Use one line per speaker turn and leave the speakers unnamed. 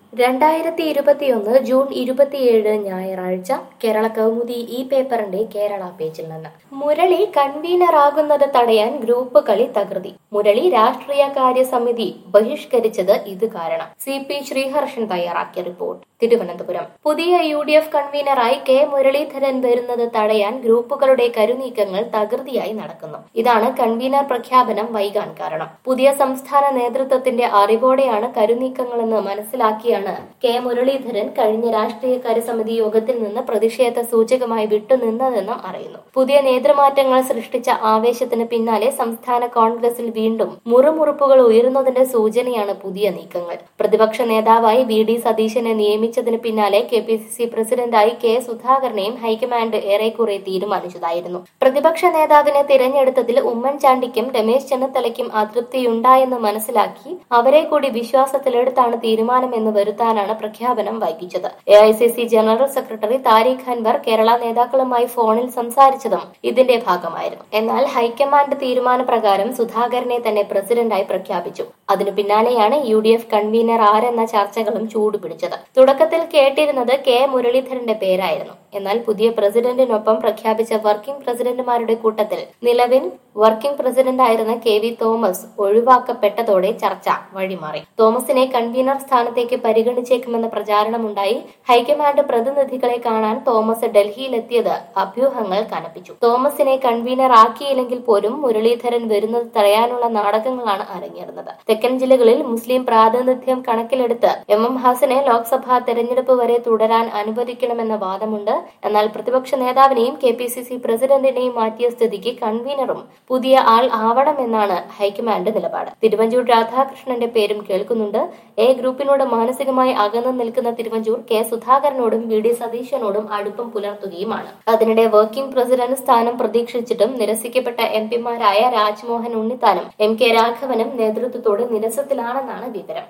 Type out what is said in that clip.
രണ്ടായിരത്തി ഇരുപത്തിയൊന്ന് ജൂൺ ഇരുപത്തിയേഴ് ഞായറാഴ്ച കേരള കൗമുദി ഈ പേപ്പറിന്റെ കേരള പേജിൽ നിന്ന് മുരളി കൺവീനറാകുന്നത് തടയാൻ ഗ്രൂപ്പ് കളി തകൃതി മുരളി രാഷ്ട്രീയ കാര്യ സമിതി ബഹിഷ്കരിച്ചത് ഇത് കാരണം സി പി ശ്രീഹർഷൻ തയ്യാറാക്കിയ റിപ്പോർട്ട് തിരുവനന്തപുരം പുതിയ യു ഡി എഫ് കൺവീനറായി കെ മുരളീധരൻ വരുന്നത് തടയാൻ ഗ്രൂപ്പുകളുടെ കരുനീക്കങ്ങൾ തകൃതിയായി നടക്കുന്നു ഇതാണ് കൺവീനർ പ്രഖ്യാപനം വൈകാൻ കാരണം പുതിയ സംസ്ഥാന നേതൃത്വത്തിന്റെ അറിവോടെയാണ് കരുനീക്കങ്ങളെന്ന് മനസ്സിലാക്കിയാണ് കെ മുരളീധരൻ കഴിഞ്ഞ രാഷ്ട്രീയകാര്യ സമിതി യോഗത്തിൽ നിന്ന് പ്രതിഷേധ സൂചകമായി വിട്ടുനിന്നതെന്നും അറിയുന്നു പുതിയ നേതൃമാറ്റങ്ങൾ സൃഷ്ടിച്ച ആവേശത്തിന് പിന്നാലെ സംസ്ഥാന കോൺഗ്രസിൽ വീണ്ടും മുറുമുറുപ്പുകൾ ഉയരുന്നതിന്റെ സൂചനയാണ് പുതിയ നീക്കങ്ങൾ പ്രതിപക്ഷ നേതാവായി വി ഡി സതീശനെ നിയമിച്ചതിന് പിന്നാലെ കെ പി സി സി പ്രസിഡന്റായി കെ സുധാകരനെയും ഹൈക്കമാൻഡ് ഏറെക്കുറെ തീരുമാനിച്ചതായിരുന്നു പ്രതിപക്ഷ നേതാവിനെ തിരഞ്ഞെടുത്തതിൽ ഉമ്മൻചാണ്ടിക്കും രമേശ് ചെന്നിത്തലയ്ക്കും അതൃപ്തിയുണ്ടായെന്ന് മനസ്സിലാക്കി അവരെ കൂടി വിശ്വാസത്തിലെടുത്താണ് തീരുമാനമെന്ന് വരുത്താനാണ് പ്രഖ്യാപനം വൈകിച്ചത് A I C C general secretary Tariq Anwar Kerala നേതാക്കളുമായി ഫോണിൽ സംസാരിച്ചതും ഇതിന്റെ ഭാഗമായിരുന്നു എന്നാൽ ഹൈക്കമാൻഡ് തീരുമാനപ്രകാരം സുധാകരനെ തന്നെ പ്രസിഡന്റായി പ്രഖ്യാപിച്ചു അതിനു പിന്നാലെയാണ് യു ഡി എഫ് കൺവീനർ ആരെന്ന ചർച്ചകളും ചൂടുപിടിച്ചത് തുടക്കത്തിൽ കേട്ടിരുന്നത് കെ മുരളീധരന്റെ പേരായിരുന്നു എന്നാൽ പുതിയ പ്രസിഡന്റിനൊപ്പം പ്രഖ്യാപിച്ച വർക്കിംഗ് പ്രസിഡന്റുമാരുടെ കൂട്ടത്തിൽ നിലവിൽ വർക്കിംഗ് പ്രസിഡന്റായിരുന്ന കെ വി തോമസ് ഒഴിവാക്കപ്പെട്ടതോടെ ചർച്ച വഴിമാറി തോമസിനെ കൺവീനർ സ്ഥാനത്തേക്ക് പരിഗണിച്ചേക്കുമെന്ന പ്രചാരണമുണ്ടായി ഹൈക്കമാൻഡ് പ്രതിനിധികളെ കാണാൻ തോമസ് ഡൽഹിയിലെത്തിയത് അഭ്യൂഹങ്ങൾ കനപ്പിച്ചു തോമസിനെ കൺവീനർ ആക്കിയില്ലെങ്കിൽ പോലും മുരളീധരൻ വരുന്നത് തടയാനുള്ള നാടകങ്ങളാണ് അരങ്ങേറുന്നത് തെക്കൻ ജില്ലകളിൽ മുസ്ലിം പ്രാതിനിധ്യം കണക്കിലെടുത്ത് എം എം ഹാസനെ ലോക്സഭാ തെരഞ്ഞെടുപ്പ് വരെ തുടരാൻ അനുവദിക്കണമെന്ന വാദമുണ്ട് എന്നാൽ പ്രതിപക്ഷ നേതാവിനെയും കെ പി സി സി പ്രസിഡന്റിനെയും മാറ്റിയ സ്ഥിതിക്ക് കൺവീനറും പുതിയ ആൾ ആവണമെന്നാണ് ഹൈക്കമാൻഡ് നിലപാട് തിരുവഞ്ചൂർ രാധാകൃഷ്ണന്റെ പേരും കേൾക്കുന്നുണ്ട് എ ഗ്രൂപ്പിനോട് മാനസികമായി അകന്നു നിൽക്കുന്ന തിരുവഞ്ചൂർ കെ സുധാകരനോടും വി ഡി സതീശനോടും അടുപ്പം പുലർത്തുകയുമാണ് അതിനിടെ വർക്കിംഗ് പ്രസിഡന്റ് സ്ഥാനം പ്രതീക്ഷിച്ചിട്ടും നിരസിക്കപ്പെട്ട എം പിമാരായ രാജ്മോഹൻ ഉണ്ണിത്താനും എം കെ രാഘവനും നേതൃത്വത്തോട് നിരസത്തിലാണെന്നാണ് വിവരം